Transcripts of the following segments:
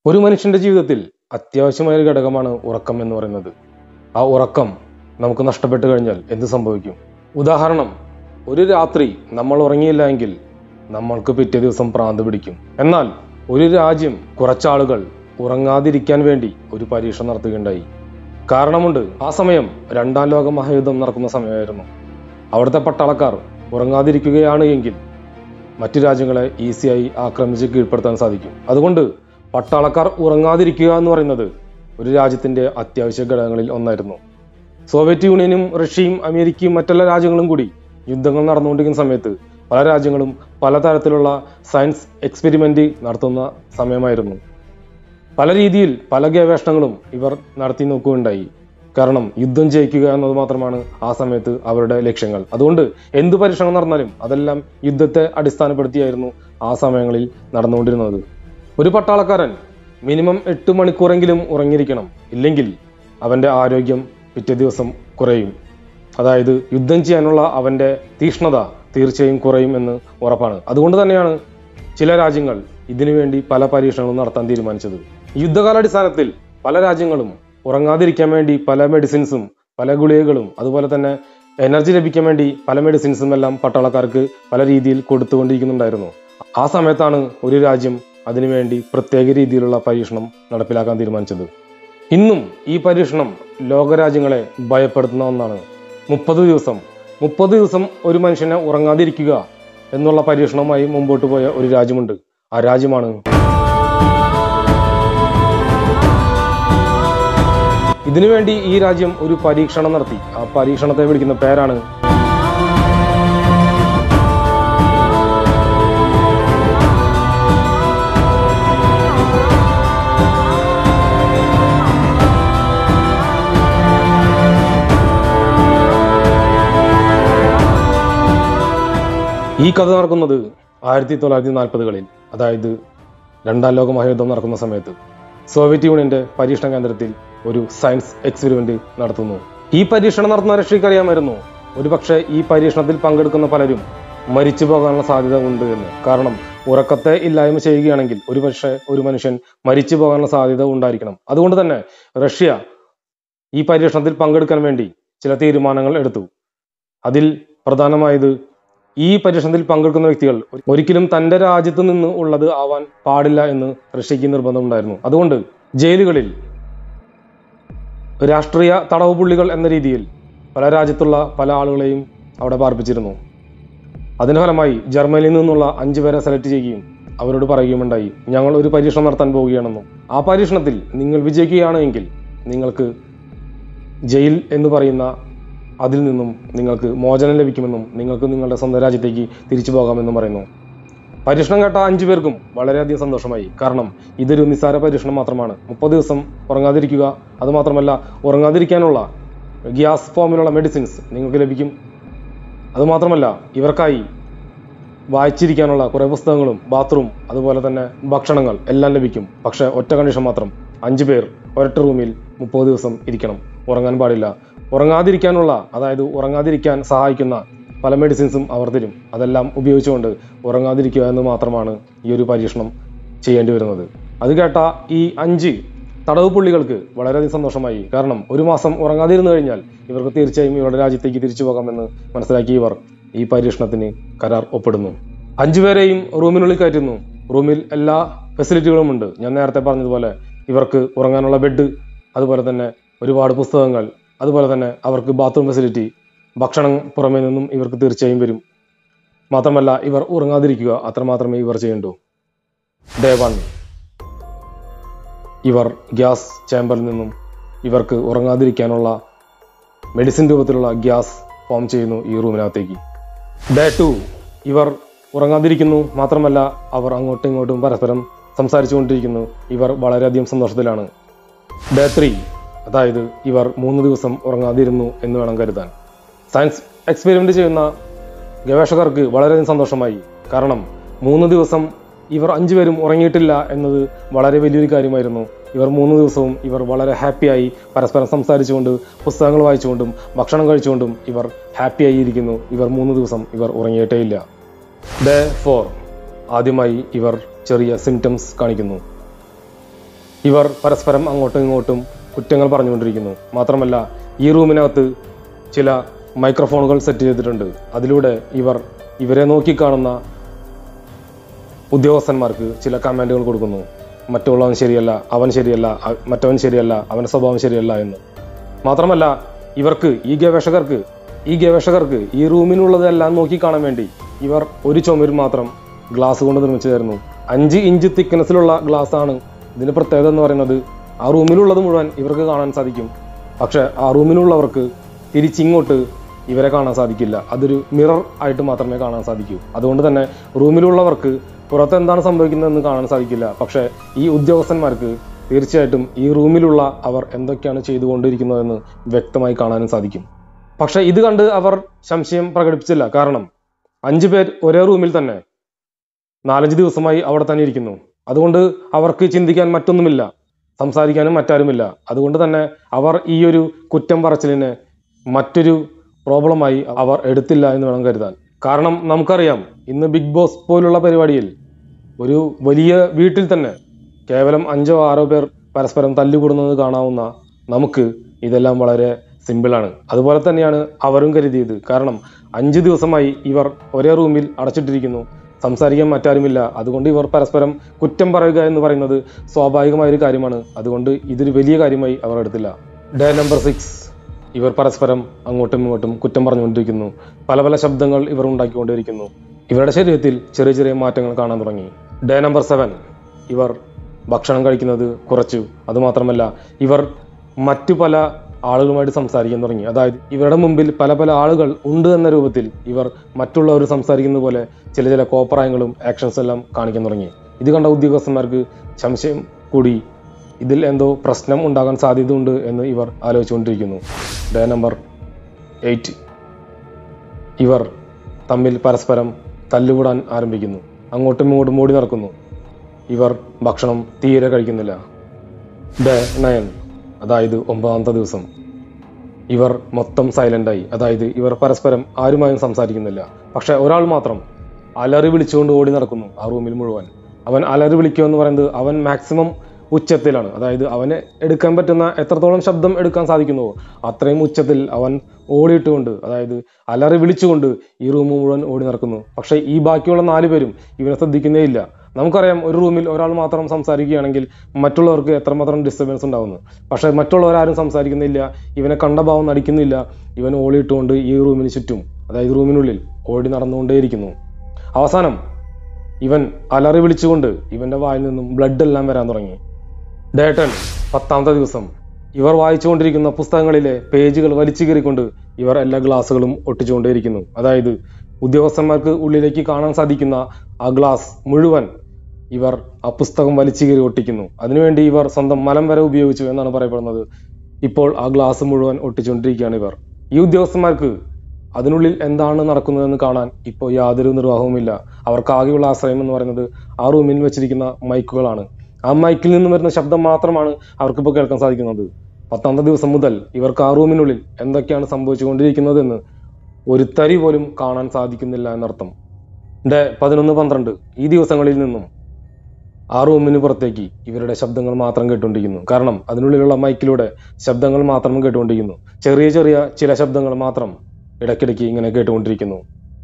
ഒരു മനുഷ്യന്റെ ജീവിതത്തിൽ അത്യാവശ്യമായ ഒരു ഘടകമാണ് ഉറക്കം എന്ന് പറയുന്നത് ആ ഉറക്കം നമുക്ക് നഷ്ടപ്പെട്ടു കഴിഞ്ഞാൽ എന്ത് സംഭവിക്കും ഉദാഹരണം ഒരു രാത്രി നമ്മൾ ഉറങ്ങിയില്ല എങ്കിൽ നമ്മൾക്ക് പിറ്റേ ദിവസം പ്രാന്ത് പിടിക്കും എന്നാൽ ഒരു രാജ്യം കുറച്ചാളുകൾ ഉറങ്ങാതിരിക്കാൻ വേണ്ടി ഒരു പരീക്ഷ നടത്തുകയുണ്ടായി കാരണമുണ്ട് ആ സമയം രണ്ടാം ലോക മഹായുദ്ധം നടക്കുന്ന സമയമായിരുന്നു അവിടുത്തെ പട്ടാളക്കാർ ഉറങ്ങാതിരിക്കുകയാണ് എങ്കിൽ മറ്റു രാജ്യങ്ങളെ ഈസിയായി ആക്രമിച്ച് കീഴ്പ്പെടുത്താൻ സാധിക്കും അതുകൊണ്ട് പട്ടാളക്കാർ ഉറങ്ങാതിരിക്കുക എന്ന് പറയുന്നത് ഒരു രാജ്യത്തിന്റെ അത്യാവശ്യ ഘടകങ്ങളിൽ ഒന്നായിരുന്നു സോവിയറ്റ് യൂണിയനും റഷ്യയും അമേരിക്കയും മറ്റെല്ലാ രാജ്യങ്ങളും കൂടി യുദ്ധങ്ങൾ നടന്നുകൊണ്ടിരിക്കുന്ന സമയത്ത് പല രാജ്യങ്ങളും പലതരത്തിലുള്ള സയൻസ് എക്സ്പെരിമെന്റ് നടത്തുന്ന സമയമായിരുന്നു പല രീതിയിൽ പല ഗവേഷണങ്ങളും ഇവർ നടത്തി നോക്കുകയുണ്ടായി കാരണം യുദ്ധം ജയിക്കുക എന്നത് മാത്രമാണ് ആ സമയത്ത് അവരുടെ ലക്ഷ്യങ്ങൾ അതുകൊണ്ട് എന്ത് പരീക്ഷണം നടന്നാലും അതെല്ലാം യുദ്ധത്തെ അടിസ്ഥാനപ്പെടുത്തിയായിരുന്നു ആ സമയങ്ങളിൽ നടന്നുകൊണ്ടിരുന്നത് ഒരു പട്ടാളക്കാരൻ മിനിമം എട്ട് മണിക്കൂറെങ്കിലും ഉറങ്ങിയിരിക്കണം ഇല്ലെങ്കിൽ അവന്റെ ആരോഗ്യം പിറ്റേ ദിവസം കുറയും അതായത് യുദ്ധം ചെയ്യാനുള്ള അവന്റെ തീക്ഷ്ണത തീർച്ചയായും കുറയും എന്ന് ഉറപ്പാണ് അതുകൊണ്ട് തന്നെയാണ് ചില രാജ്യങ്ങൾ ഇതിനുവേണ്ടി പല പരീക്ഷണങ്ങളും നടത്താൻ തീരുമാനിച്ചത് യുദ്ധകാലാടിസ്ഥാനത്തിൽ പല രാജ്യങ്ങളും ഉറങ്ങാതിരിക്കാൻ വേണ്ടി പല മെഡിസിൻസും പല ഗുളികകളും അതുപോലെ തന്നെ എനർജി ലഭിക്കാൻ വേണ്ടി പല മെഡിസിൻസും എല്ലാം പട്ടാളക്കാർക്ക് പല രീതിയിൽ കൊടുത്തുകൊണ്ടിരിക്കുന്നുണ്ടായിരുന്നു ആ സമയത്താണ് ഒരു രാജ്യം അതിനുവേണ്ടി പ്രത്യേക രീതിയിലുള്ള പരീക്ഷണം നടപ്പിലാക്കാൻ തീരുമാനിച്ചത് ഇന്നും ഈ പരീക്ഷണം ലോകരാജ്യങ്ങളെ ഭയപ്പെടുത്തുന്ന ഒന്നാണ് മുപ്പത് ദിവസം മുപ്പത് ദിവസം ഒരു മനുഷ്യനെ ഉറങ്ങാതിരിക്കുക എന്നുള്ള പരീക്ഷണവുമായി മുമ്പോട്ട് പോയ ഒരു രാജ്യമുണ്ട് ആ രാജ്യമാണ് ഇതിനുവേണ്ടി ഈ രാജ്യം ഒരു പരീക്ഷണം നടത്തി ആ പരീക്ഷണത്തെ വിളിക്കുന്ന പേരാണ് ഈ കഥ നടക്കുന്നത് ആയിരത്തി തൊള്ളായിരത്തി നാൽപ്പതുകളിൽ അതായത് രണ്ടാം ലോക മഹായുദ്ധം നടക്കുന്ന സമയത്ത് സോവിയറ്റ് യൂണിയന്റെ പരീക്ഷണ കേന്ദ്രത്തിൽ ഒരു സയൻസ് എക്സ്പെരിമെന്റ് നടത്തുന്നു ഈ പരീക്ഷണം നടത്തുന്ന റഷ്യക്ക് അറിയാമായിരുന്നു ഒരുപക്ഷെ ഈ പരീക്ഷണത്തിൽ പങ്കെടുക്കുന്ന പലരും മരിച്ചു പോകാനുള്ള സാധ്യത ഉണ്ട് എന്ന് കാരണം ഉറക്കത്തെ ഇല്ലായ്മ ചെയ്യുകയാണെങ്കിൽ ഒരുപക്ഷെ ഒരു മനുഷ്യൻ മരിച്ചു പോകാനുള്ള സാധ്യത ഉണ്ടായിരിക്കണം അതുകൊണ്ട് തന്നെ റഷ്യ ഈ പരീക്ഷണത്തിൽ പങ്കെടുക്കാൻ വേണ്ടി ചില തീരുമാനങ്ങൾ എടുത്തു അതിൽ പ്രധാനമായത് ഈ പരീക്ഷണത്തിൽ പങ്കെടുക്കുന്ന വ്യക്തികൾ ഒരിക്കലും തന്റെ രാജ്യത്ത് നിന്ന് ഉള്ളത് ആവാൻ പാടില്ല എന്ന് റഷ്യക്ക് നിർബന്ധമുണ്ടായിരുന്നു അതുകൊണ്ട് ജയിലുകളിൽ രാഷ്ട്രീയ തടവ് പുള്ളികൾ എന്ന രീതിയിൽ പല രാജ്യത്തുള്ള പല ആളുകളെയും അവിടെ പാർപ്പിച്ചിരുന്നു അതിന്റെ ഫലമായി ജർമ്മനിയിൽ നിന്നുള്ള അഞ്ചു പേരെ സെലക്ട് ചെയ്യുകയും അവരോട് പറയുകയുമുണ്ടായി ഞങ്ങൾ ഒരു പരീക്ഷണം നടത്താൻ പോവുകയാണെന്നും ആ പരീക്ഷണത്തിൽ നിങ്ങൾ വിജയിക്കുകയാണ് എങ്കിൽ നിങ്ങൾക്ക് ജയിൽ എന്ന് പറയുന്ന അതിൽ നിന്നും നിങ്ങൾക്ക് മോചനം ലഭിക്കുമെന്നും നിങ്ങൾക്ക് നിങ്ങളുടെ സ്വന്തം രാജ്യത്തേക്ക് തിരിച്ചു പോകാമെന്നും പറയുന്നു പരീക്ഷണം കേട്ട അഞ്ചു പേർക്കും വളരെയധികം സന്തോഷമായി കാരണം ഇതൊരു നിസ്സാര പരീക്ഷണം മാത്രമാണ് മുപ്പത് ദിവസം ഉറങ്ങാതിരിക്കുക അതുമാത്രമല്ല ഉറങ്ങാതിരിക്കാനുള്ള ഗ്യാസ് ഫോമിലുള്ള മെഡിസിൻസ് നിങ്ങൾക്ക് ലഭിക്കും അതുമാത്രമല്ല ഇവർക്കായി വായിച്ചിരിക്കാനുള്ള കുറെ പുസ്തകങ്ങളും ബാത്റൂം അതുപോലെ തന്നെ ഭക്ഷണങ്ങൾ എല്ലാം ലഭിക്കും പക്ഷെ ഒറ്റ കണ്ടീഷൻ മാത്രം അഞ്ചു പേർ ഒരൊറ്റ റൂമിൽ മുപ്പത് ദിവസം ഇരിക്കണം ഉറങ്ങാൻ പാടില്ല ഉറങ്ങാതിരിക്കാനുള്ള അതായത് ഉറങ്ങാതിരിക്കാൻ സഹായിക്കുന്ന പല മെഡിസിൻസും അവർ തരും അതെല്ലാം ഉപയോഗിച്ചുകൊണ്ട് ഉറങ്ങാതിരിക്കുക എന്ന് മാത്രമാണ് ഈ ഒരു പരീക്ഷണം ചെയ്യേണ്ടി വരുന്നത് അത് കേട്ട ഈ അഞ്ച് തടവ് പുള്ളികൾക്ക് വളരെയധികം സന്തോഷമായി കാരണം ഒരു മാസം ഉറങ്ങാതിരുന്നു കഴിഞ്ഞാൽ ഇവർക്ക് തീർച്ചയായും ഇവരുടെ രാജ്യത്തേക്ക് തിരിച്ചു പോകാമെന്ന് മനസ്സിലാക്കി ഇവർ ഈ പരീക്ഷണത്തിന് കരാർ ഒപ്പിടുന്നു അഞ്ചുപേരെയും റൂമിനുള്ളിൽ കയറ്റുന്നു റൂമിൽ എല്ലാ ഫെസിലിറ്റികളും ഉണ്ട് ഞാൻ നേരത്തെ പറഞ്ഞതുപോലെ ഇവർക്ക് ഉറങ്ങാനുള്ള ബെഡ് അതുപോലെ തന്നെ ഒരുപാട് പുസ്തകങ്ങൾ അതുപോലെ തന്നെ അവർക്ക് ബാത്റൂം ഫെസിലിറ്റി ഭക്ഷണം പുറമേ നിന്നും ഇവർക്ക് തീർച്ചയായും വരും മാത്രമല്ല ഇവർ ഉറങ്ങാതിരിക്കുക അത്രമാത്രമേ ഇവർ ചെയ്യണ്ടൂ ഡേ വൺ ഇവർ ഗ്യാസ് ചേമ്പറിൽ നിന്നും ഇവർക്ക് ഉറങ്ങാതിരിക്കാനുള്ള മെഡിസിൻ രൂപത്തിലുള്ള ഗ്യാസ് ഫോം ചെയ്യുന്നു ഈ റൂമിനകത്തേക്ക് ഡേ ടു ഇവർ ഉറങ്ങാതിരിക്കുന്നു മാത്രമല്ല അവർ അങ്ങോട്ടും ഇങ്ങോട്ടും പരസ്പരം സംസാരിച്ചുകൊണ്ടിരിക്കുന്നു ഇവർ വളരെയധികം സന്തോഷത്തിലാണ് ഡേ ത്രീ അതായത് ഇവർ മൂന്ന് ദിവസം ഉറങ്ങാതിരുന്നു എന്ന് വേണം കരുതാൻ സയൻസ് എക്സ്പെരിമെന്റ് ചെയ്യുന്ന ഗവേഷകർക്ക് വളരെയധികം സന്തോഷമായി കാരണം മൂന്ന് ദിവസം ഇവർ അഞ്ചുപേരും ഉറങ്ങിയിട്ടില്ല എന്നത് വളരെ വലിയൊരു കാര്യമായിരുന്നു ഇവർ മൂന്ന് ദിവസവും ഇവർ വളരെ ഹാപ്പിയായി പരസ്പരം സംസാരിച്ചുകൊണ്ട് പുസ്തകങ്ങൾ വായിച്ചുകൊണ്ടും ഭക്ഷണം കഴിച്ചുകൊണ്ടും ഇവർ ഹാപ്പിയായി ഇരിക്കുന്നു ഇവർ മൂന്ന് ദിവസം ഇവർ ഉറങ്ങിയിട്ടേയില്ല ഡേ ഫോർ ആദ്യമായി ഇവർ ചെറിയ സിംറ്റംസ് കാണിക്കുന്നു ഇവർ പരസ്പരം അങ്ങോട്ടും ഇങ്ങോട്ടും കുറ്റങ്ങൾ പറഞ്ഞുകൊണ്ടിരിക്കുന്നു മാത്രമല്ല ഈ റൂമിനകത്ത് ചില മൈക്രോഫോണുകൾ സെറ്റ് ചെയ്തിട്ടുണ്ട് അതിലൂടെ ഇവർ ഇവരെ നോക്കിക്കാണുന്ന ഉദ്യോഗസ്ഥന്മാർക്ക് ചില കമാൻഡുകൾ കൊടുക്കുന്നു മറ്റുള്ളവൻ ശരിയല്ല അവൻ ശരിയല്ല അ- മറ്റവൻ ശരിയല്ല അവന്റെ സ്വഭാവം ശരിയല്ല എന്ന് മാത്രമല്ല ഇവർക്ക് ഈ ഗവേഷകർക്ക് ഈ ഗവേഷകർക്ക് ഈ റൂമിനുള്ളതെല്ലാം നോക്കി കാണാൻ വേണ്ടി ഇവർ ഒരു ചുമര് മാത്രം ഗ്ലാസ് കൊണ്ട് നിർമ്മിച്ചതായിരുന്നു അഞ്ച് ഇഞ്ച് തിക്നെസ്സിലുള്ള ഗ്ലാസ് ആണ് ഇതിന്റെ പ്രത്യേകത എന്ന് പറയുന്നത് ആ റൂമിലുള്ളത് മുഴുവൻ ഇവർക്ക് കാണാൻ സാധിക്കും പക്ഷെ ആ റൂമിലുള്ളവർക്ക് തിരിച്ചിങ്ങോട്ട് ഇവരെ കാണാൻ സാധിക്കില്ല അതൊരു മിറർ ആയിട്ട് മാത്രമേ കാണാൻ സാധിക്കൂ അതുകൊണ്ട് തന്നെ റൂമിലുള്ളവർക്ക് പുറത്ത് എന്താണ് സംഭവിക്കുന്നതെന്ന് കാണാൻ സാധിക്കില്ല പക്ഷേ ഈ ഉദ്യോഗസ്ഥന്മാർക്ക് തീർച്ചയായിട്ടും ഈ റൂമിലുള്ള അവർ എന്തൊക്കെയാണ് ചെയ്തുകൊണ്ടിരിക്കുന്നതെന്ന് വ്യക്തമായി കാണാനും സാധിക്കും പക്ഷെ ഇത് കണ്ട് അവർ സംശയം പ്രകടിപ്പിച്ചില്ല കാരണം അഞ്ചു പേർ ഒരേ റൂമിൽ തന്നെ നാലഞ്ച് ദിവസമായി അവിടെ തന്നെ ഇരിക്കുന്നു അതുകൊണ്ട് അവർക്ക് ചിന്തിക്കാൻ മറ്റൊന്നുമില്ല സംസാരിക്കാനും മറ്റാരുമില്ല അതുകൊണ്ട് തന്നെ അവർ ഈ ഒരു കുറ്റം പറച്ചിലിനെ മറ്റൊരു പ്രോബ്ലമായി അവർ എടുത്തില്ല എന്ന് വേണം കരുതാൻ കാരണം നമുക്കറിയാം ഇന്ന് ബിഗ് ബോസ് പോലുള്ള പരിപാടിയിൽ ഒരു വലിയ വീട്ടിൽ തന്നെ കേവലം അഞ്ചോ ആറോ പേർ പരസ്പരം തല്ലുകൂടുന്നത് കാണാവുന്ന നമുക്ക് ഇതെല്ലാം വളരെ സിമ്പിളാണ് അതുപോലെ തന്നെയാണ് അവരും കരുതിയത് കാരണം അഞ്ച് ദിവസമായി ഇവർ ഒരേ റൂമിൽ അടച്ചിട്ടിരിക്കുന്നു സംസാരിക്കാൻ മറ്റാരുമില്ല അതുകൊണ്ട് ഇവർ പരസ്പരം കുറ്റം പറയുക എന്ന് പറയുന്നത് സ്വാഭാവികമായ ഒരു കാര്യമാണ് അതുകൊണ്ട് ഇതൊരു വലിയ കാര്യമായി അവർ എടുത്തില്ല ഡേ നമ്പർ സിക്സ് ഇവർ പരസ്പരം അങ്ങോട്ടും ഇങ്ങോട്ടും കുറ്റം പറഞ്ഞുകൊണ്ടിരിക്കുന്നു പല പല ശബ്ദങ്ങൾ ഇവർ ഉണ്ടാക്കിക്കൊണ്ടിരിക്കുന്നു ഇവരുടെ ശരീരത്തിൽ ചെറിയ ചെറിയ മാറ്റങ്ങൾ കാണാൻ തുടങ്ങി ഡേ നമ്പർ സെവൻ ഇവർ ഭക്ഷണം കഴിക്കുന്നത് കുറച്ചു അതുമാത്രമല്ല ഇവർ മറ്റു പല ആളുകളുമായിട്ട് സംസാരിക്കാൻ തുടങ്ങി അതായത് ഇവരുടെ മുമ്പിൽ പല പല ആളുകൾ ഉണ്ട് എന്ന രൂപത്തിൽ ഇവർ മറ്റുള്ളവർ സംസാരിക്കുന്ന പോലെ ചില ചില കോപ്രായങ്ങളും ആക്ഷൻസ് എല്ലാം കാണിക്കാൻ തുടങ്ങി ഇത് കണ്ട ഉദ്യോഗസ്ഥന്മാർക്ക് സംശയം കൂടി ഇതിൽ എന്തോ പ്രശ്നം ഉണ്ടാകാൻ സാധ്യതയുണ്ട് എന്ന് ഇവർ ആലോചിച്ചുകൊണ്ടിരിക്കുന്നു ഡേ നമ്പർ എയ്റ്റ് ഇവർ തമ്മിൽ പരസ്പരം തല്ലുകൂടാൻ ആരംഭിക്കുന്നു അങ്ങോട്ടും ഇങ്ങോട്ടും ഓടി നടക്കുന്നു ഇവർ ഭക്ഷണം തീരെ കഴിക്കുന്നില്ല ഡേ നയൻ അതായത് ഒമ്പതാമത്തെ ദിവസം ഇവർ മൊത്തം സൈലന്റായി അതായത് ഇവർ പരസ്പരം ആരുമായും സംസാരിക്കുന്നില്ല പക്ഷെ ഒരാൾ മാത്രം അലറി വിളിച്ചുകൊണ്ട് ഓടി നടക്കുന്നു ആ റൂമിൽ മുഴുവൻ അവൻ അലറി വിളിക്കുക എന്ന് പറയുന്നത് അവൻ മാക്സിമം ഉച്ചത്തിലാണ് അതായത് അവന് എടുക്കാൻ പറ്റുന്ന എത്രത്തോളം ശബ്ദം എടുക്കാൻ സാധിക്കുന്നുവോ അത്രയും ഉച്ചത്തിൽ അവൻ ഓടിയിട്ടുകൊണ്ട് അതായത് അലറി വിളിച്ചുകൊണ്ട് ഈ റൂം മുഴുവൻ ഓടി നടക്കുന്നു പക്ഷേ ഈ ബാക്കിയുള്ള നാല് പേരും ഇവനെ ശ്രദ്ധിക്കുന്നേ ഇല്ല നമുക്കറിയാം ഒരു റൂമിൽ ഒരാൾ മാത്രം സംസാരിക്കുകയാണെങ്കിൽ മറ്റുള്ളവർക്ക് എത്രമാത്രം ഡിസ്റ്റർബൻസ് ഉണ്ടാവുന്നു പക്ഷേ മറ്റുള്ളവരാരും സംസാരിക്കുന്നില്ല ഇവനെ കണ്ട ഭാവം നടിക്കുന്നില്ല ഇവൻ ഓടിയിട്ടുകൊണ്ട് ഈ റൂമിന് ചുറ്റും അതായത് റൂമിനുള്ളിൽ ഓടി നടന്നുകൊണ്ടേയിരിക്കുന്നു അവസാനം ഇവൻ അലറി വിളിച്ചുകൊണ്ട് ഇവന്റെ വായിൽ നിന്നും ബ്ലഡ് എല്ലാം വരാൻ തുടങ്ങി ഡേട്ടൻ പത്താമത്തെ ദിവസം ഇവർ വായിച്ചുകൊണ്ടിരിക്കുന്ന പുസ്തകങ്ങളിലെ പേജുകൾ വലിച്ചു കീറിക്കൊണ്ട് ഇവർ എല്ലാ ഗ്ലാസുകളും ഒട്ടിച്ചുകൊണ്ടേയിരിക്കുന്നു അതായത് ഉദ്യോഗസ്ഥന്മാർക്ക് ഉള്ളിലേക്ക് കാണാൻ സാധിക്കുന്ന ആ ഗ്ലാസ് മുഴുവൻ ഇവർ ആ പുസ്തകം വലിച്ചു കീറി ഒട്ടിക്കുന്നു അതിനുവേണ്ടി ഇവർ സ്വന്തം മലം വരെ ഉപയോഗിച്ചു എന്നാണ് പറയപ്പെടുന്നത് ഇപ്പോൾ ആ ഗ്ലാസ് മുഴുവൻ ഒട്ടിച്ചുകൊണ്ടിരിക്കുകയാണ് ഇവർ ഈ ഉദ്യോഗസ്ഥന്മാർക്ക് അതിനുള്ളിൽ എന്താണ് നടക്കുന്നതെന്ന് കാണാൻ ഇപ്പോൾ യാതൊരു നിർവാഹവുമില്ല അവർക്ക് ആകെയുള്ള ആശ്രയം എന്ന് പറയുന്നത് ആ റൂമിൽ വെച്ചിരിക്കുന്ന മൈക്കുകളാണ് ആ മൈക്കിൽ നിന്ന് വരുന്ന ശബ്ദം മാത്രമാണ് അവർക്കിപ്പോൾ കേൾക്കാൻ സാധിക്കുന്നത് പത്താമത്തെ ദിവസം മുതൽ ഇവർക്ക് ആ റൂമിനുള്ളിൽ എന്തൊക്കെയാണ് സംഭവിച്ചുകൊണ്ടിരിക്കുന്നതെന്ന് ഒരു തരി പോലും കാണാൻ സാധിക്കുന്നില്ല എന്നർത്ഥം ഡേ പതിനൊന്ന് പന്ത്രണ്ട് ഈ ദിവസങ്ങളിൽ നിന്നും ആ റൂമിന് പുറത്തേക്ക് ഇവരുടെ ശബ്ദങ്ങൾ മാത്രം കേട്ടുകൊണ്ടിരിക്കുന്നു കാരണം അതിനുള്ളിലുള്ള മൈക്കിലൂടെ ശബ്ദങ്ങൾ മാത്രം കേട്ടുകൊണ്ടിരിക്കുന്നു ചെറിയ ചെറിയ ചില ശബ്ദങ്ങൾ മാത്രം ഇടയ്ക്കിടയ്ക്ക് ഇങ്ങനെ കേട്ടുകൊണ്ടിരിക്കുന്നു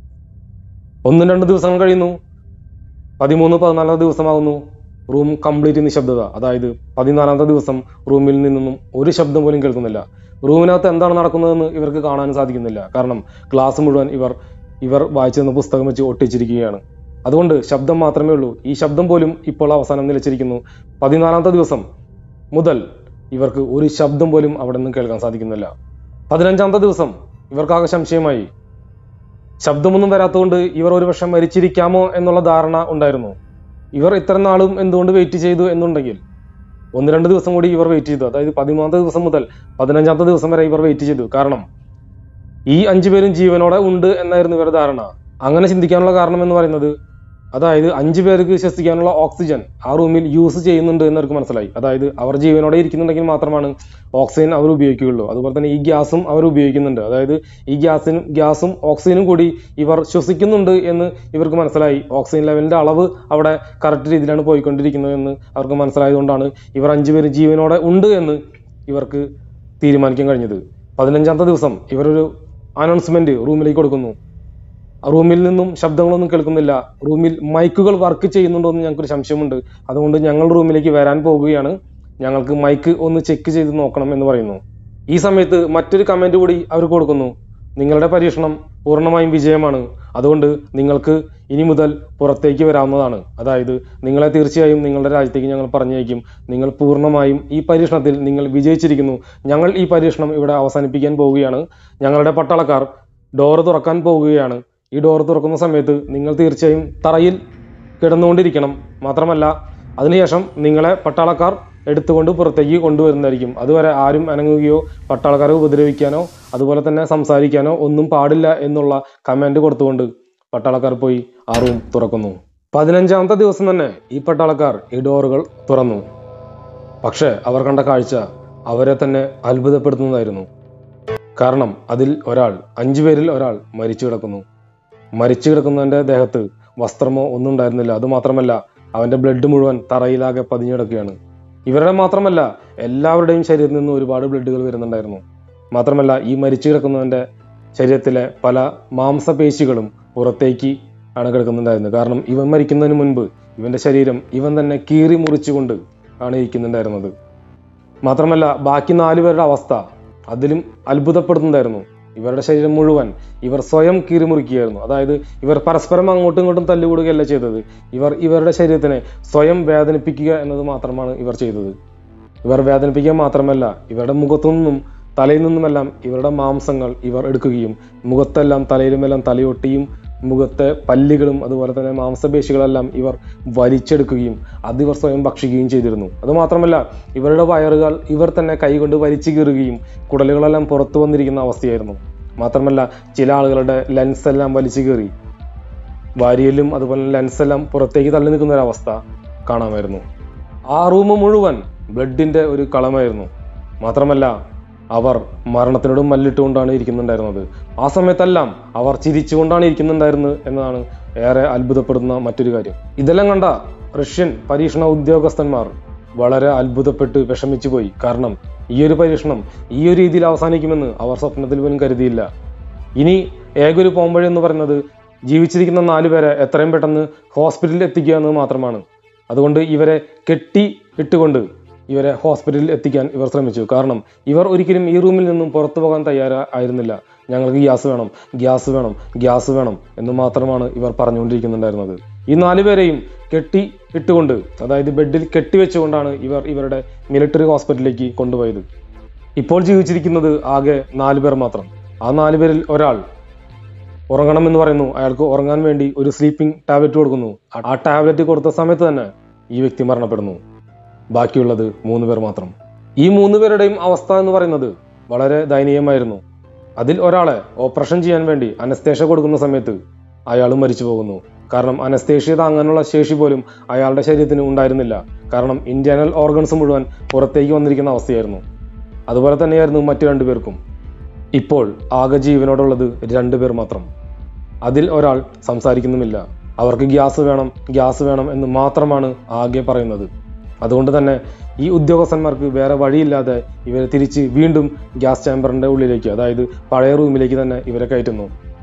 ഒന്നും രണ്ട് ദിവസങ്ങൾ കഴിയുന്നു പതിമൂന്ന് പതിനാലാം ദിവസമാകുന്നു റൂം കംപ്ലീറ്റ് നിശബ്ദത അതായത് പതിനാലാമത്തെ ദിവസം റൂമിൽ നിന്നും ഒരു ശബ്ദം പോലും കേൾക്കുന്നില്ല റൂമിനകത്ത് എന്താണ് നടക്കുന്നതെന്ന് ഇവർക്ക് കാണാൻ സാധിക്കുന്നില്ല കാരണം ക്ലാസ് മുഴുവൻ ഇവർ ഇവർ വായിച്ചു തന്ന പുസ്തകം വെച്ച് ഒട്ടിച്ചിരിക്കുകയാണ് അതുകൊണ്ട് ശബ്ദം മാത്രമേ ഉള്ളൂ ഈ ശബ്ദം പോലും ഇപ്പോൾ അവസാനം നിലച്ചിരിക്കുന്നു പതിനാലാമത്തെ ദിവസം മുതൽ ഇവർക്ക് ഒരു ശബ്ദം പോലും അവിടെ നിന്ന് കേൾക്കാൻ സാധിക്കുന്നില്ല പതിനഞ്ചാമത്തെ ദിവസം ഇവർക്കാകെ സംശയമായി ശബ്ദമൊന്നും വരാത്തതുകൊണ്ട് ഇവർ ഒരുപക്ഷെ മരിച്ചിരിക്കാമോ എന്നുള്ള ധാരണ ഉണ്ടായിരുന്നു ഇവർ ഇത്ര നാളും എന്തുകൊണ്ട് വെയിറ്റ് ചെയ്തു എന്നുണ്ടെങ്കിൽ ഒന്ന് രണ്ട് ദിവസം കൂടി ഇവർ വെയിറ്റ് ചെയ്തു അതായത് പതിമൂന്നാമത്തെ ദിവസം മുതൽ പതിനഞ്ചാമത്തെ ദിവസം വരെ ഇവർ വെയിറ്റ് ചെയ്തു കാരണം ഈ അഞ്ചു പേരും ജീവനോടെ ഉണ്ട് എന്നായിരുന്നു ഇവരുടെ ധാരണ അങ്ങനെ ചിന്തിക്കാനുള്ള കാരണം എന്ന് പറയുന്നത് അതായത് അഞ്ചു പേർക്ക് ശ്വസിക്കാനുള്ള ഓക്സിജൻ ആ റൂമിൽ യൂസ് ചെയ്യുന്നുണ്ട് എന്ന് അവർക്ക് മനസ്സിലായി അതായത് അവർ ജീവനോടെ ഇരിക്കുന്നുണ്ടെങ്കിൽ മാത്രമാണ് ഓക്സിജൻ അവർ ഉപയോഗിക്കുകയുള്ളൂ അതുപോലെ തന്നെ ഈ ഗ്യാസും അവർ ഉപയോഗിക്കുന്നുണ്ട് അതായത് ഈ ഗ്യാസിനും ഗ്യാസും ഓക്സിജനും കൂടി ഇവർ ശ്വസിക്കുന്നുണ്ട് എന്ന് ഇവർക്ക് മനസ്സിലായി ഓക്സിജൻ ലെവലിന്റെ അളവ് അവിടെ കറക്റ്റ് രീതിയിലാണ് പോയിക്കൊണ്ടിരിക്കുന്നത് എന്ന് അവർക്ക് മനസ്സിലായതുകൊണ്ടാണ് ഇവർ അഞ്ചുപേരും ജീവനോടെ ഉണ്ട് എന്ന് ഇവർക്ക് തീരുമാനിക്കാൻ കഴിഞ്ഞത് പതിനഞ്ചാമത്തെ ദിവസം ഇവരൊരു അനൗൺസ്മെന്റ് റൂമിലേക്ക് കൊടുക്കുന്നു റൂമിൽ നിന്നും ശബ്ദങ്ങളൊന്നും കേൾക്കുന്നില്ല റൂമിൽ മൈക്കുകൾ വർക്ക് ചെയ്യുന്നുണ്ടോ എന്ന് ഞങ്ങൾക്കൊരു സംശയമുണ്ട് അതുകൊണ്ട് ഞങ്ങൾ റൂമിലേക്ക് വരാൻ പോകുകയാണ് ഞങ്ങൾക്ക് മൈക്ക് ഒന്ന് ചെക്ക് ചെയ്ത് നോക്കണം എന്ന് പറയുന്നു ഈ സമയത്ത് മറ്റൊരു കമന്റ് കൂടി അവർ കൊടുക്കുന്നു നിങ്ങളുടെ പരീക്ഷണം പൂർണ്ണമായും വിജയമാണ് അതുകൊണ്ട് നിങ്ങൾക്ക് ഇനി മുതൽ പുറത്തേക്ക് വരാവുന്നതാണ് അതായത് നിങ്ങളെ തീർച്ചയായും നിങ്ങളുടെ രാജ്യത്തേക്ക് ഞങ്ങൾ പറഞ്ഞയക്കും നിങ്ങൾ പൂർണ്ണമായും ഈ പരീക്ഷണത്തിൽ നിങ്ങൾ വിജയിച്ചിരിക്കുന്നു ഞങ്ങൾ ഈ പരീക്ഷണം ഇവിടെ അവസാനിപ്പിക്കാൻ പോവുകയാണ് ഞങ്ങളുടെ പട്ടാളക്കാർ ഡോറ് തുറക്കാൻ പോവുകയാണ് ഈ ഡോർ തുറക്കുന്ന സമയത്ത് നിങ്ങൾ തീർച്ചയായും തറയിൽ കിടന്നുകൊണ്ടിരിക്കണം മാത്രമല്ല അതിനുശേഷം നിങ്ങളെ പട്ടാളക്കാർ എടുത്തുകൊണ്ട് പുറത്തേക്ക് കൊണ്ടുവരുന്നതായിരിക്കും അതുവരെ ആരും അനങ്ങുകയോ പട്ടാളക്കാരെ ഉപദ്രവിക്കാനോ അതുപോലെ തന്നെ സംസാരിക്കാനോ ഒന്നും പാടില്ല എന്നുള്ള കമാൻഡ് കൊടുത്തുകൊണ്ട് പട്ടാളക്കാർ പോയി ആ റൂം തുറക്കുന്നു പതിനഞ്ചാമത്തെ ദിവസം തന്നെ ഈ പട്ടാളക്കാർ ഈ ഡോറുകൾ തുറന്നു പക്ഷേ അവർ കണ്ട കാഴ്ച അവരെ തന്നെ അത്ഭുതപ്പെടുത്തുന്നതായിരുന്നു കാരണം അതിൽ ഒരാൾ അഞ്ചു പേരിൽ ഒരാൾ മരിച്ചു കിടക്കുന്നു മരിച്ചു കിടക്കുന്നവന്റെ ദേഹത്ത് വസ്ത്രമോ ഒന്നും ഉണ്ടായിരുന്നില്ല അതുമാത്രമല്ല അവന്റെ ബ്ലഡ് മുഴുവൻ തറയിലാകെ പതിഞ്ഞു കിടക്കുകയാണ് ഇവരുടെ മാത്രമല്ല എല്ലാവരുടെയും ശരീരത്തിൽ നിന്ന് ഒരുപാട് ബ്ലഡുകൾ വരുന്നുണ്ടായിരുന്നു മാത്രമല്ല ഈ മരിച്ചു കിടക്കുന്നവന്റെ ശരീരത്തിലെ പല മാംസപേശികളും പുറത്തേക്ക് ആണ് കിടക്കുന്നുണ്ടായിരുന്നത് കാരണം ഇവൻ മരിക്കുന്നതിന് മുൻപ് ഇവന്റെ ശരീരം ഇവൻ തന്നെ കീറി മുറിച്ചുകൊണ്ട് ആണ് ഇരിക്കുന്നുണ്ടായിരുന്നത് മാത്രമല്ല ബാക്കി നാലു പേരുടെ അവസ്ഥ അതിലും അത്ഭുതപ്പെടുന്നുണ്ടായിരുന്നു ഇവരുടെ ശരീരം മുഴുവൻ ഇവർ സ്വയം കീറിമുറിക്കുകയായിരുന്നു അതായത് ഇവർ പരസ്പരം അങ്ങോട്ടും ഇങ്ങോട്ടും തല്ലുകൂടുകയല്ല ചെയ്തത് ഇവർ ഇവരുടെ ശരീരത്തിനെ സ്വയം വേദനിപ്പിക്കുക എന്നത് മാത്രമാണ് ഇവർ ചെയ്തത് ഇവർ വേദനിപ്പിക്കുക മാത്രമല്ല ഇവരുടെ മുഖത്തു നിന്നും തലയിൽ നിന്നുമെല്ലാം ഇവരുടെ മാംസങ്ങൾ ഇവർ എടുക്കുകയും മുഖത്തെല്ലാം തലയിലുമെല്ലാം തലയൊട്ടിയും മുഖത്തെ പല്ലുകളും അതുപോലെ തന്നെ മാംസപേശികളെല്ലാം ഇവർ വലിച്ചെടുക്കുകയും അത് ഇവർ സ്വയം ഭക്ഷിക്കുകയും ചെയ്തിരുന്നു അതുമാത്രമല്ല ഇവരുടെ വയറുകൾ ഇവർ തന്നെ കൈകൊണ്ട് വലിച്ചു കീറുകയും കുടലുകളെല്ലാം പുറത്തു വന്നിരിക്കുന്ന അവസ്ഥയായിരുന്നു മാത്രമല്ല ചില ആളുകളുടെ ലെൻസ് എല്ലാം വലിച്ചു കീറി വാരിയലും അതുപോലെ ലെൻസ് എല്ലാം പുറത്തേക്ക് തള്ളി നിൽക്കുന്ന ഒരു അവസ്ഥ കാണാമായിരുന്നു ആ റൂം മുഴുവൻ ബ്ലഡിന്റെ ഒരു കളമായിരുന്നു മാത്രമല്ല അവർ മരണത്തിനോട് മല്ലിട്ടുകൊണ്ടാണ് ഇരിക്കുന്നുണ്ടായിരുന്നത് ആ സമയത്തെല്ലാം അവർ ചിരിച്ചുകൊണ്ടാണ് ഇരിക്കുന്നുണ്ടായിരുന്നത് എന്നതാണ് ഏറെ അത്ഭുതപ്പെടുന്ന മറ്റൊരു കാര്യം ഇതെല്ലാം കണ്ട റഷ്യൻ പരീക്ഷണ ഉദ്യോഗസ്ഥന്മാർ വളരെ അത്ഭുതപ്പെട്ട് വിഷമിച്ചു പോയി കാരണം ഈ ഒരു പരീക്ഷണം ഈ ഒരു രീതിയിൽ അവസാനിക്കുമെന്ന് അവർ സ്വപ്നത്തിൽ പോലും കരുതിയില്ല ഇനി ഏകൊരു പോംവഴി എന്ന് പറയുന്നത് ജീവിച്ചിരിക്കുന്ന നാലു പേരെ എത്രയും പെട്ടെന്ന് ഹോസ്പിറ്റലിൽ എത്തിക്കുക എന്നത് മാത്രമാണ് അതുകൊണ്ട് ഇവരെ കെട്ടി ഇട്ടുകൊണ്ട് ഇവരെ ഹോസ്പിറ്റലിൽ എത്തിക്കാൻ ഇവർ ശ്രമിച്ചു കാരണം ഇവർ ഒരിക്കലും ഈ റൂമിൽ നിന്നും പുറത്തു പോകാൻ തയ്യാറായിരുന്നില്ല ഞങ്ങൾക്ക് ഗ്യാസ് വേണം ഗ്യാസ് വേണം ഗ്യാസ് വേണം എന്ന് മാത്രമാണ് ഇവർ പറഞ്ഞുകൊണ്ടിരിക്കുന്നുണ്ടായിരുന്നത് ഈ നാലുപേരെയും കെട്ടി ഇട്ടുകൊണ്ട് അതായത് ബെഡിൽ കെട്ടിവെച്ചുകൊണ്ടാണ് ഇവർ ഇവരുടെ മിലിറ്ററി ഹോസ്പിറ്റലിലേക്ക് കൊണ്ടുപോയത് ഇപ്പോൾ ജീവിച്ചിരിക്കുന്നത് ആകെ നാല് പേർ മാത്രം ആ നാല് പേരിൽ ഒരാൾ ഉറങ്ങണമെന്ന് പറയുന്നു അയാൾക്ക് ഉറങ്ങാൻ വേണ്ടി ഒരു സ്ലീപ്പിംഗ് ടാബ്ലറ്റ് കൊടുക്കുന്നു ആ ടാബ്ലറ്റ് കൊടുത്ത സമയത്ത് തന്നെ ഈ വ്യക്തി മരണപ്പെടുന്നു ബാക്കിയുള്ളത് മൂന്ന് പേർ മാത്രം ഈ മൂന്ന് പേരുടെയും അവസ്ഥ എന്ന് പറയുന്നത് വളരെ ദയനീയമായിരുന്നു അതിൽ ഒരാളെ ഓപ്പറേഷൻ ചെയ്യാൻ വേണ്ടി അനസ്തേഷ്യ കൊടുക്കുന്ന സമയത്ത് അയാൾ മരിച്ചു പോകുന്നു കാരണം അനസ്തേഷ്യ താങ്ങാനുള്ള ശേഷി പോലും അയാളുടെ ശരീരത്തിന് ഉണ്ടായിരുന്നില്ല കാരണം ഇന്റേണൽ ഓർഗൻസ് മുഴുവൻ പുറത്തേക്ക് വന്നിരിക്കുന്ന അവസ്ഥയായിരുന്നു അതുപോലെ തന്നെയായിരുന്നു മറ്റു രണ്ടുപേർക്കും ഇപ്പോൾ ആകെ ജീവനോടുള്ളത് രണ്ടുപേർ മാത്രം അതിൽ ഒരാൾ സംസാരിക്കുന്നുമില്ല അവർക്ക് ഗ്യാസ് വേണം ഗ്യാസ് വേണം എന്ന് മാത്രമാണ് ആകെ പറയുന്നത് അതുകൊണ്ട് തന്നെ ഈ ഉദ്യോഗസ്ഥന്മാർക്ക് വേറെ വഴിയില്ലാതെ ഇവരെ തിരിച്ച് വീണ്ടും ഗ്യാസ് ചാമ്പറിന്റെ ഉള്ളിലേക്ക് അതായത് പഴയ റൂമിലേക്ക് തന്നെ ഇവരെ കയറ്റുന്നു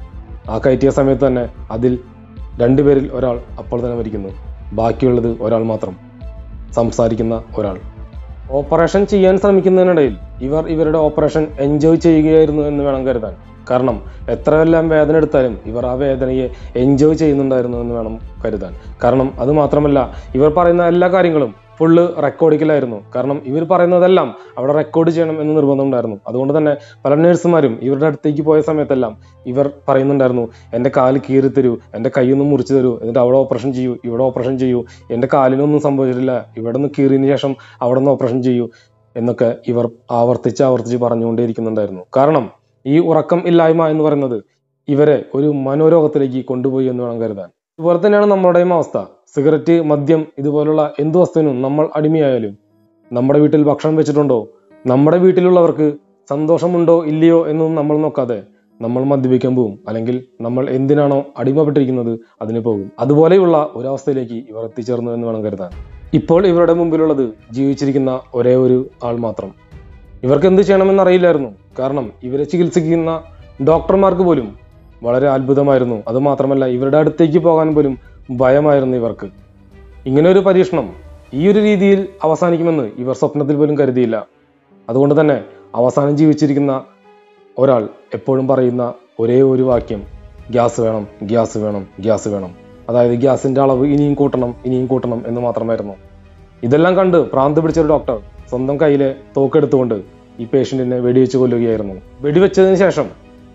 ആ കയറ്റിയ സമയത്ത് തന്നെ അതിൽ രണ്ടുപേരിൽ ഒരാൾ അപ്പോൾ തന്നെ മരിക്കുന്നു ബാക്കിയുള്ളത് ഒരാൾ മാത്രം സംസാരിക്കുന്ന ഒരാൾ ഓപ്പറേഷൻ ചെയ്യാൻ ശ്രമിക്കുന്നതിനിടയിൽ ഇവർ ഇവരുടെ ഓപ്പറേഷൻ എൻജോയ് ചെയ്യുകയായിരുന്നു എന്ന് വേണം കരുതാൻ കാരണം എത്രയെല്ലാം വേദന എടുത്താലും ഇവർ ആ വേദനയെ എൻജോയ് ചെയ്യുന്നുണ്ടായിരുന്നു എന്ന് വേണം കരുതാൻ കാരണം അത് മാത്രമല്ല ഇവർ പറയുന്ന എല്ലാ കാര്യങ്ങളും ഫുള്ള് റെക്കോർഡിക്കലായിരുന്നു കാരണം ഇവർ പറയുന്നതെല്ലാം അവിടെ റെക്കോർഡ് ചെയ്യണം എന്ന് നിർബന്ധമുണ്ടായിരുന്നു അതുകൊണ്ട് തന്നെ പല നഴ്സുമാരും ഇവരുടെ അടുത്തേക്ക് പോയ സമയത്തെല്ലാം ഇവർ പറയുന്നുണ്ടായിരുന്നു എൻ്റെ കാല് കീറി തരൂ എൻ്റെ കൈയൊന്നും മുറിച്ചു തരൂ എന്നിട്ട് അവിടെ ഓപ്പറേഷൻ ചെയ്യൂ ഇവിടെ ഓപ്പറേഷൻ ചെയ്യൂ എൻ്റെ കാലിനൊന്നും സംഭവിച്ചിട്ടില്ല ഇവിടെ നിന്ന് കീറിയതിന് ശേഷം അവിടെ നിന്ന് ഓപ്പറേഷൻ ചെയ്യൂ എന്നൊക്കെ ഇവർ ആവർത്തിച്ച് ആവർത്തിച്ച് പറഞ്ഞുകൊണ്ടേയിരിക്കുന്നുണ്ടായിരുന്നു കാരണം ഈ ഉറക്കം ഇല്ലായ്മ എന്ന് പറയുന്നത് ഇവരെ ഒരു മനോരോഗത്തിലേക്ക് കൊണ്ടുപോയി എന്ന് വേണം കരുതാൻ ഇതുപോലെ തന്നെയാണ് നമ്മുടെയും അവസ്ഥ സിഗരറ്റ് മദ്യം ഇതുപോലുള്ള എന്ത് വസ്തുവിനും നമ്മൾ അടിമയായാലും നമ്മുടെ വീട്ടിൽ ഭക്ഷണം വെച്ചിട്ടുണ്ടോ നമ്മുടെ വീട്ടിലുള്ളവർക്ക് സന്തോഷമുണ്ടോ ഇല്ലയോ എന്നൊന്നും നമ്മൾ നോക്കാതെ നമ്മൾ മദ്യപിക്കാൻ പോകും അല്ലെങ്കിൽ നമ്മൾ എന്തിനാണോ അടിമപ്പെട്ടിരിക്കുന്നത് അതിന് പോകും അതുപോലെയുള്ള ഒരവസ്ഥയിലേക്ക് ഇവർ എത്തിച്ചേർന്നു എന്ന് വേണം കരുതാൻ ഇപ്പോൾ ഇവരുടെ മുമ്പിലുള്ളത് ജീവിച്ചിരിക്കുന്ന ഒരേ ഒരു ആൾ മാത്രം ഇവർക്ക് എന്ത് ചെയ്യണമെന്ന് അറിയില്ലായിരുന്നു കാരണം ഇവരെ ചികിത്സിക്കുന്ന ഡോക്ടർമാർക്ക് പോലും വളരെ അത്ഭുതമായിരുന്നു അത് മാത്രമല്ല ഇവരുടെ അടുത്തേക്ക് പോകാൻ പോലും ഭയമായിരുന്നു ഇവർക്ക് ഇങ്ങനെ ഒരു പരീക്ഷണം ഈ ഒരു രീതിയിൽ അവസാനിക്കുമെന്ന് ഇവർ സ്വപ്നത്തിൽ പോലും കരുതിയില്ല അതുകൊണ്ട് തന്നെ അവസാനം ജീവിച്ചിരിക്കുന്ന ഒരാൾ എപ്പോഴും പറയുന്ന ഒരേ ഒരു വാക്യം ഗ്യാസ് വേണം ഗ്യാസ് വേണം ഗ്യാസ് വേണം അതായത് ഗ്യാസിന്റെ അളവ് ഇനിയും കൂട്ടണം ഇനിയും കൂട്ടണം എന്ന് മാത്രമായിരുന്നു ഇതെല്ലാം കണ്ട് ഭ്രാന്ത് പിടിച്ച ഒരു ഡോക്ടർ സ്വന്തം കയ്യിലെ തോക്കെടുത്തുകൊണ്ട് ഈ പേഷ്യന്റിനെ വെടിവെച്ച് കൊല്ലുകയായിരുന്നു വെടിവെച്ചതിന് ശേഷം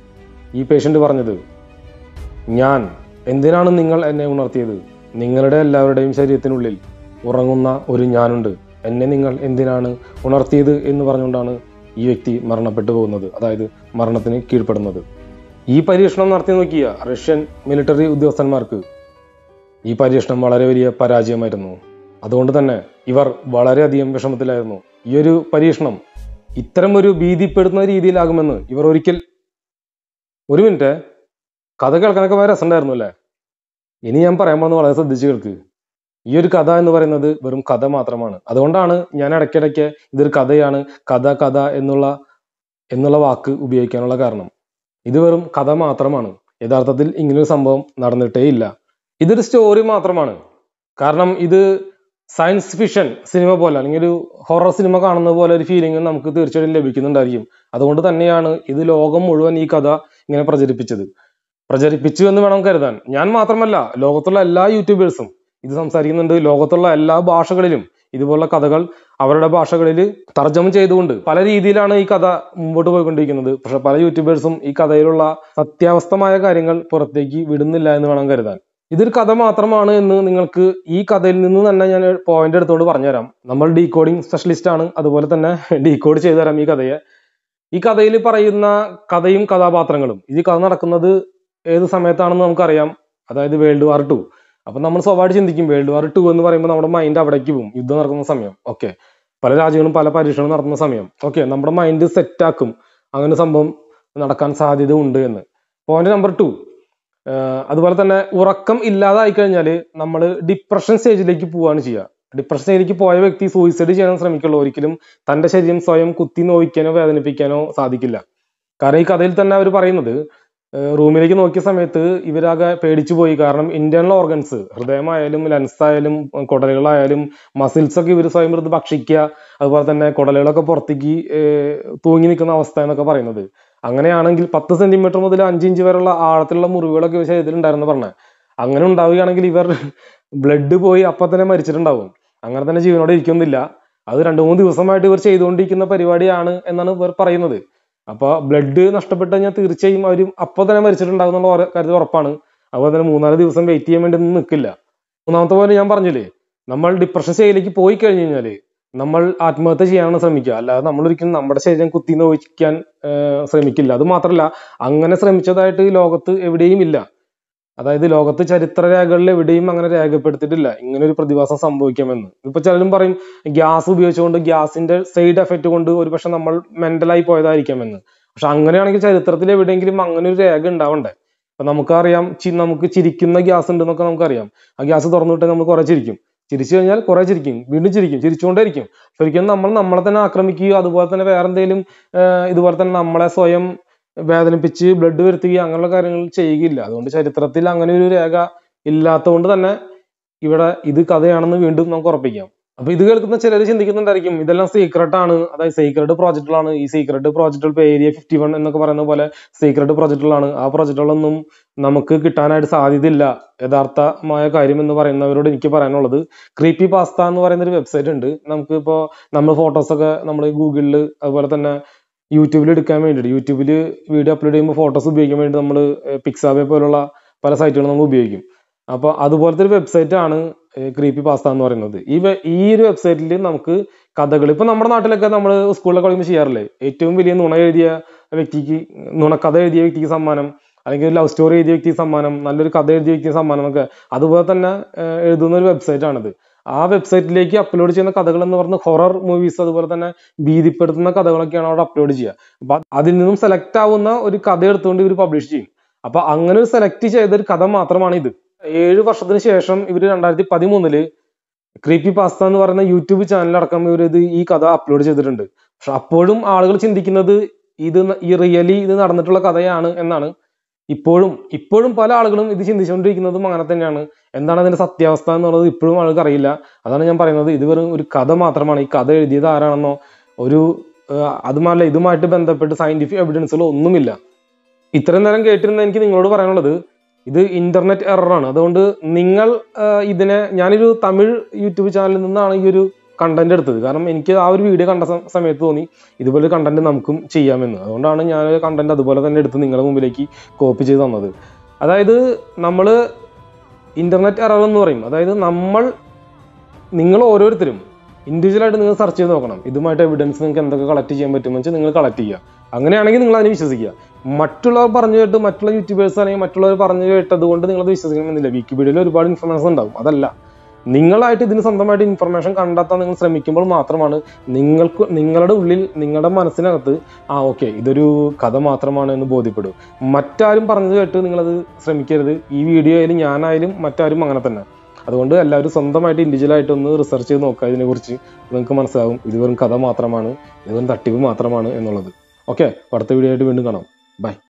ഈ പേഷ്യന്റ് പറഞ്ഞത് ഞാൻ എന്തിനാണ് നിങ്ങൾ എന്നെ ഉണർത്തിയത് നിങ്ങളുടെ എല്ലാവരുടെയും ശരീരത്തിനുള്ളിൽ ഉറങ്ങുന്ന ഒരു ഞാനുണ്ട് എന്നെ നിങ്ങൾ എന്തിനാണ് ഉണർത്തിയത് എന്ന് പറഞ്ഞുകൊണ്ടാണ് ഈ വ്യക്തി മരണപ്പെട്ടു പോകുന്നത് അതായത് മരണത്തിന് കീഴ്പ്പെടുന്നത് ഈ പരീക്ഷണം നടത്തി നോക്കിയ റഷ്യൻ മിലിറ്ററി ഉദ്യോഗസ്ഥന്മാർക്ക് ഈ പരീക്ഷണം വളരെ വലിയ പരാജയമായിരുന്നു അതുകൊണ്ട് തന്നെ ഇവർ വളരെയധികം വിഷമത്തിലായിരുന്നു ഈ ഒരു പരീക്ഷണം ഇത്തരം ഒരു ഭീതിപ്പെടുത്തുന്ന രീതിയിലാകുമെന്ന് ഇവർ ഒരിക്കൽ ഒരു മിനിറ്റ് കഥ കേൾക്കാനൊക്കെ വളരെ രസമുണ്ടായിരുന്നു അല്ലേ ഇനി ഞാൻ പറയാൻ പോകുന്നത് വളരെ ശ്രദ്ധിച്ചു കേൾക്ക് ഈ ഒരു കഥ എന്ന് പറയുന്നത് വെറും കഥ മാത്രമാണ് അതുകൊണ്ടാണ് ഞാൻ ഇടയ്ക്കിടയ്ക്ക് ഇതൊരു കഥയാണ് കഥ കഥ എന്നുള്ള എന്നുള്ള വാക്ക് ഉപയോഗിക്കാനുള്ള കാരണം ഇത് വെറും കഥ മാത്രമാണ് യഥാർത്ഥത്തിൽ ഇങ്ങനൊരു സംഭവം നടന്നിട്ടേ ഇല്ല ഇതൊരു സ്റ്റോറി മാത്രമാണ് കാരണം ഇത് സയൻസ് ഫിക്ഷൻ സിനിമ പോലെ അല്ലെങ്കിൽ ഒരു ഹൊറർ സിനിമ കാണുന്ന പോലെ ഒരു ഫീലിംഗ് നമുക്ക് തീർച്ചയായിട്ടും ലഭിക്കുന്നുണ്ടായിരിക്കും അതുകൊണ്ട് തന്നെയാണ് ഇത് ലോകം മുഴുവൻ ഈ കഥ ഇങ്ങനെ പ്രചരിപ്പിച്ചത് പ്രചരിപ്പിച്ചു എന്ന് വേണം കരുതാൻ ഞാൻ മാത്രമല്ല ലോകത്തുള്ള എല്ലാ യൂട്യൂബേഴ്സും ഇത് സംസാരിക്കുന്നുണ്ട് ലോകത്തുള്ള എല്ലാ ഭാഷകളിലും ഇതുപോലുള്ള കഥകൾ അവരുടെ ഭാഷകളിൽ തർജ്ജമ ചെയ്തുകൊണ്ട് പല രീതിയിലാണ് ഈ കഥ മുമ്പോട്ട് പോയിക്കൊണ്ടിരിക്കുന്നത് പക്ഷെ പല യൂട്യൂബേഴ്സും ഈ കഥയിലുള്ള സത്യാവസ്ഥമായ കാര്യങ്ങൾ പുറത്തേക്ക് വിടുന്നില്ല എന്ന് വേണം കരുതാൻ ഇതൊരു കഥ മാത്രമാണ് എന്ന് നിങ്ങൾക്ക് ഈ കഥയിൽ നിന്ന് തന്നെ ഞാൻ പോയിന്റ് എടുത്തുകൊണ്ട് പറഞ്ഞുതരാം നമ്മൾ ഡീകോഡിംഗ് സ്പെഷ്യലിസ്റ്റ് ആണ് അതുപോലെ തന്നെ ഡീകോഡ് ചെയ്തു തരാം ഈ കഥയെ ഈ കഥയിൽ പറയുന്ന കഥയും കഥാപാത്രങ്ങളും ഈ കഥ നടക്കുന്നത് ഏത് സമയത്താണെന്ന് നമുക്കറിയാം അതായത് വേൾഡ് വാർ ടു അപ്പൊ നമ്മൾ സ്വാഭാവികം ചിന്തിക്കും വേൾഡ് വാർ ടു എന്ന് പറയുമ്പോൾ നമ്മുടെ മൈൻഡ് അവിടേക്ക് പോകും യുദ്ധം നടക്കുന്ന സമയം ഓക്കെ പല രാജ്യങ്ങളും പല പരീക്ഷണവും നടത്തുന്ന സമയം ഓക്കെ നമ്മുടെ മൈൻഡ് സെറ്റ് ആക്കും അങ്ങനെ സംഭവം നടക്കാൻ സാധ്യത ഉണ്ട് എന്ന് പോയിന്റ് നമ്പർ ടു അതുപോലെ തന്നെ ഉറക്കം ഇല്ലാതായി കഴിഞ്ഞാൽ നമ്മൾ ഡിപ്രഷൻ സ്റ്റേജിലേക്ക് പോവുകയാണ് ചെയ്യുക ഡിപ്രഷൻ സ്റ്റേജിലേക്ക് പോയ വ്യക്തി സൂയിസൈഡ് ചെയ്യാൻ ശ്രമിക്കുള്ളൂ ഒരിക്കലും തന്റെ ശരീരം സ്വയം കുത്തി നോവിക്കാനോ വേദനിപ്പിക്കാനോ സാധിക്കില്ല കാരണം ഈ കഥയിൽ തന്നെ അവർ പറയുന്നത് റൂമിലേക്ക് നോക്കിയ സമയത്ത് ഇവരാകെ പേടിച്ചു പോയി കാരണം ഇന്റേണൽ ഓർഗൻസ് ഹൃദയമായാലും ലെൻസ് ആയാലും കുടലുകളായാലും മസിൽസ് ഒക്കെ ഇവർ സ്വയം എടുത്ത് ഭക്ഷിക്കുക അതുപോലെ തന്നെ കുടലുകളൊക്കെ പുറത്തേക്ക് തൂങ്ങി നിൽക്കുന്ന അവസ്ഥ എന്നൊക്കെ പറയുന്നത് അങ്ങനെയാണെങ്കിൽ പത്ത് സെന്റിമീറ്റർ മുതൽ അഞ്ച് ഇഞ്ച് വരെയുള്ള ആഴത്തിലുള്ള മുറിവുകളൊക്കെ ഇവർ ശരീരത്തിൽ ഉണ്ടായിരുന്നു പറഞ്ഞത് അങ്ങനെ ഉണ്ടാവുകയാണെങ്കിൽ ഇവർ ബ്ലഡ് പോയി അപ്പൊ തന്നെ മരിച്ചിട്ടുണ്ടാവും അങ്ങനെ തന്നെ ജീവനോടെ ഇരിക്കുന്നില്ല അത് രണ്ടു മൂന്ന് ദിവസമായിട്ട് ഇവർ ചെയ്തുകൊണ്ടിരിക്കുന്ന പരിപാടിയാണ് എന്നാണ് ഇവർ പറയുന്നത് അപ്പൊ ബ്ലഡ് നഷ്ടപ്പെട്ട് കഴിഞ്ഞാൽ തീർച്ചയായും അവർ അപ്പൊ തന്നെ മരിച്ചിട്ടുണ്ടാകും എന്നുള്ള കാര്യത്തിൽ ഉറപ്പാണ് അതുപോലെ തന്നെ മൂന്നാല് ദിവസം വെയിറ്റ് ചെയ്യാൻ വേണ്ടി ഒന്നും നിൽക്കില്ല മൂന്നാമത്തെ പോലെ ഞാൻ പറഞ്ഞില്ലേ നമ്മൾ ഡിപ്രഷൻ സ്റ്റേജിലേക്ക് പോയി കഴിഞ്ഞു കഴിഞ്ഞാല് നമ്മൾ ആത്മഹത്യ ചെയ്യാനാണ് ശ്രമിക്കുക അല്ലാതെ നമ്മൾ ഒരിക്കലും നമ്മുടെ ശരീരം കുത്തി നോവിക്കാൻ ശ്രമിക്കില്ല അത് മാത്രമല്ല അങ്ങനെ ശ്രമിച്ചതായിട്ട് ലോകത്ത് എവിടെയും ഇല്ല അതായത് ലോകത്ത് ചരിത്ര രേഖകളിൽ എവിടെയും അങ്ങനെ രേഖപ്പെടുത്തിയിട്ടില്ല ഇങ്ങനെ ഒരു പ്രതിഭാസം സംഭവിക്കാമെന്ന് ഇപ്പൊ ചിലരും പറയും ഗ്യാസ് ഉപയോഗിച്ചുകൊണ്ട് ഗ്യാസിന്റെ സൈഡ് എഫക്റ്റ് കൊണ്ട് ഒരുപക്ഷെ നമ്മൾ മെന്റലായി പോയതായിരിക്കാമെന്ന് പക്ഷെ അങ്ങനെയാണെങ്കിൽ ചരിത്രത്തിൽ എവിടെയെങ്കിലും അങ്ങനെ ഒരു രേഖ ഉണ്ടാവണ്ടേ അപ്പൊ നമുക്കറിയാം നമുക്ക് ചിരിക്കുന്ന ഗ്യാസ് ഉണ്ടെന്നൊക്കെ നമുക്കറിയാം ആ ഗ്യാസ് തുറന്നു വിട്ടാൽ നമ്മൾ കുറെ ചിരിക്കും ചിരിച്ചു കഴിഞ്ഞാൽ കുറെ ചിരിക്കും വീണ്ടും ചിരിക്കും ചിരിച്ചുകൊണ്ടേയിരിക്കും ശരിക്കും നമ്മൾ നമ്മളെ തന്നെ ആക്രമിക്കുകയോ അതുപോലെ തന്നെ വേറെ എന്തെങ്കിലും ഇതുപോലെ തന്നെ നമ്മളെ സ്വയം വേദനിപ്പിച്ച് ബ്ലഡ് വരുത്തുകയോ അങ്ങനെയുള്ള കാര്യങ്ങൾ ചെയ്യുകയില്ല അതുകൊണ്ട് ചരിത്രത്തിൽ അങ്ങനെ ഒരു രേഖ ഇല്ലാത്തതുകൊണ്ട് തന്നെ ഇവിടെ ഇത് കഥയാണെന്ന് വീണ്ടും നമുക്ക് ഉറപ്പിക്കാം അപ്പൊ ഇത് കേൾക്കുന്ന ചിലർ ചിന്തിക്കുന്നുണ്ടായിരിക്കും ഇതെല്ലാം സീക്രട്ട് ആണ് അതായത് സീക്രട്ട് പ്രോജക്റ്റുകളാണ് ഈ സീക്രട്ട് പ്രോജക്റ്റുകൾ ഇപ്പൊ ഏരിയ ഫിഫ്റ്റി വൺ എന്നൊക്കെ പറയുന്ന പോലെ സീക്രട്ട് പ്രോജക്റ്റുകളാണ് ആ പ്രോജക്റ്റുകളൊന്നും നമുക്ക് കിട്ടാനായിട്ട് സാധ്യതയില്ല യഥാർത്ഥമായ കാര്യം എന്ന് പറയുന്നവരോട് എനിക്ക് പറയാനുള്ളത് ക്രീപ്പി പാസ്ത എന്ന് പറയുന്ന ഒരു വെബ്സൈറ്റ് ഉണ്ട് നമുക്ക് ഇപ്പോ നമ്മൾ ഫോട്ടോസൊക്കെ നമ്മൾ ഗൂഗിളിൽ അതുപോലെ തന്നെ യൂട്യൂബിൽ എടുക്കാൻ വേണ്ടിയിട്ട് യൂട്യൂബിൽ വീഡിയോ അപ്ലോഡ് ചെയ്യുമ്പോൾ ഫോട്ടോസ് ഉപയോഗിക്കാൻ വേണ്ടി നമ്മൾ പിക്സാബെ പോലുള്ള പല സൈറ്റുകളും നമ്മൾ ഉപയോഗിക്കും അപ്പോൾ അതുപോലത്തെ ഒരു വെബ്സൈറ്റ് ആണ് ക്രീപ്പി പാസ്ത എന്ന് പറയുന്നത് ഈ ഈ ഒരു വെബ്സൈറ്റിൽ നമുക്ക് കഥകൾ ഇപ്പൊ നമ്മുടെ നാട്ടിലൊക്കെ നമ്മൾ സ്കൂളിലൊക്കെ കളിക്കുമ്പോൾ ചെയ്യാറില്ലേ ഏറ്റവും വലിയ നുണ എഴുതിയ വ്യക്തിക്ക് നുണക്കഥ എഴുതിയ വ്യക്തിക്ക് സമ്മാനം അല്ലെങ്കിൽ ഒരു ലവ് സ്റ്റോറി എഴുതിയ വ്യക്തി സമ്മാനം നല്ലൊരു കഥ എഴുതിയ വ്യക്തി സമ്മാനം ഒക്കെ അതുപോലെ തന്നെ ഏഹ്, എഴുതുന്ന ഒരു വെബ്സൈറ്റ് ആണിത് ആ വെബ്സൈറ്റിലേക്ക് അപ്ലോഡ് ചെയ്യുന്ന കഥകൾ എന്ന് പറഞ്ഞ് ഹൊറർ മൂവീസ് അതുപോലെ തന്നെ ഭീതിപ്പെടുത്തുന്ന കഥകളൊക്കെയാണ് അവിടെ അപ്ലോഡ് ചെയ്യുക അപ്പൊ അതിൽ നിന്നും സെലക്ട് ആവുന്ന ഒരു കഥ എടുത്തുകൊണ്ട് ഇവർ പബ്ലിഷ് ചെയ്യും അപ്പൊ അങ്ങനെ ഒരു സെലക്ട് ചെയ്ത ഒരു കഥ മാത്രമാണ് ഇത് ഏഴ് വർഷത്തിന് ശേഷം ഇവർ രണ്ടായിരത്തി പതിമൂന്നില് ക്രീപ്പി പാസ്ത എന്ന് പറയുന്ന യൂട്യൂബ് ചാനലടക്കം ഇവർ ഇത് ഈ കഥ അപ്ലോഡ് ചെയ്തിട്ടുണ്ട് പക്ഷെ അപ്പോഴും ആളുകൾ ചിന്തിക്കുന്നത് ഇത് ന- ഈ റിയലി ഇത് നടന്നിട്ടുള്ള കഥയാണ് എന്നാണ് ഇപ്പോഴും ഇപ്പോഴും പല ആളുകളും ഇത് ചിന്തിച്ചുകൊണ്ടിരിക്കുന്നതും അങ്ങനെ തന്നെയാണ് എന്താണ് അതിന്റെ സത്യാവസ്ഥ എന്നുള്ളത് ഇപ്പോഴും ആൾക്ക് അറിയില്ല അതാണ് ഞാൻ പറയുന്നത് ഇത് വെറും ഒരു കഥ മാത്രമാണ് ഈ കഥ എഴുതിയത് ആരാണെന്നോ ഒരു ഏഹ്, അതുമല്ല ഇതുമായിട്ട് ബന്ധപ്പെട്ട് സയന്റിഫിക് എവിഡൻസുകളോ ഒന്നുമില്ല ഇത്രയും നേരം കേട്ടിരുന്ന എനിക്ക് നിങ്ങളോട് പറയാനുള്ളത് ഇത് ഇന്റർനെറ്റ് എററാണ് അതുകൊണ്ട് നിങ്ങൾ ആഹ്, ഇതിനെ ഞാനൊരു തമിഴ് യൂട്യൂബ് ചാനലിൽ നിന്നാണ് ഈ ഒരു കണ്ടന്റ് എടുത്തത് കാരണം എനിക്ക് ആ ഒരു വീഡിയോ കണ്ട സ- സമയത്ത് തോന്നി ഇതുപോലെ കണ്ടന്റ് നമുക്കും ചെയ്യാമെന്ന് അതുകൊണ്ടാണ് ഞാൻ കണ്ടന്റ് അതുപോലെ തന്നെ എടുത്ത് നിങ്ങളുടെ മുമ്പിലേക്ക് കോപ്പി ചെയ്ത് തന്നത് അതായത് നമ്മൾ ഇന്റർനെറ്റ് എറർ എന്ന് പറയും അതായത് നമ്മൾ നിങ്ങൾ ഓരോരുത്തരും ഇൻഡിവിജ്വൽ ആയിട്ട് നിങ്ങൾ സെർച്ച് ചെയ്ത് നോക്കണം ഇതുമായിട്ട് എവിഡൻസ് നിങ്ങൾക്ക് എന്തൊക്കെ കളക്ട് ചെയ്യാൻ പറ്റുമെന്ന് വെച്ചാൽ നിങ്ങൾ കളക്ട് ചെയ്യുക അങ്ങനെയാണെങ്കിൽ നിങ്ങൾ അതിനെ വിശ്വസിക്കുക മറ്റുള്ളവർ പറഞ്ഞു കേട്ട് മറ്റുള്ള യൂട്യൂബേഴ്സ് അല്ലെങ്കിൽ മറ്റുള്ളവർ പറഞ്ഞു കേട്ടത് കൊണ്ട് നിങ്ങൾ വിശ്വസിക്കണമെന്നില്ല വിക്കിപീഡിയയിൽ ഒരുപാട് ഇൻഫർമേഷൻ ഉണ്ടാവും അതല്ല നിങ്ങളായിട്ട് ഇതിന് സ്വന്തമായിട്ട് ഇൻഫർമേഷൻ കണ്ടെത്താൻ നിങ്ങൾ ശ്രമിക്കുമ്പോൾ മാത്രമാണ് നിങ്ങൾക്ക് നിങ്ങളുടെ ഉള്ളിൽ നിങ്ങളുടെ മനസ്സിനകത്ത് ആ ഓക്കെ ഇതൊരു കഥ മാത്രമാണ് എന്ന് ബോധ്യപ്പെടും മറ്റാരും പറഞ്ഞത് കേട്ട് നിങ്ങളത് ശ്രമിക്കരുത് ഈ വീഡിയോയിൽ ഞാനായാലും മറ്റാരും അങ്ങനെ തന്നെ അതുകൊണ്ട് എല്ലാവരും സ്വന്തമായിട്ട് ഇൻഡിവിജ്വൽ ആയിട്ട് ഒന്ന് റിസർച്ച് ചെയ്ത് നോക്കുക ഇതിനെക്കുറിച്ച് നിങ്ങൾക്ക് മനസ്സിലാവും ഇത് വെറും കഥ മാത്രമാണ് ഇത് വെറും തട്ടിപ്പ് മാത്രമാണ് എന്നുള്ളത് ഓക്കെ അടുത്ത വീഡിയോ ആയിട്ട് വീണ്ടും കാണാം ബൈ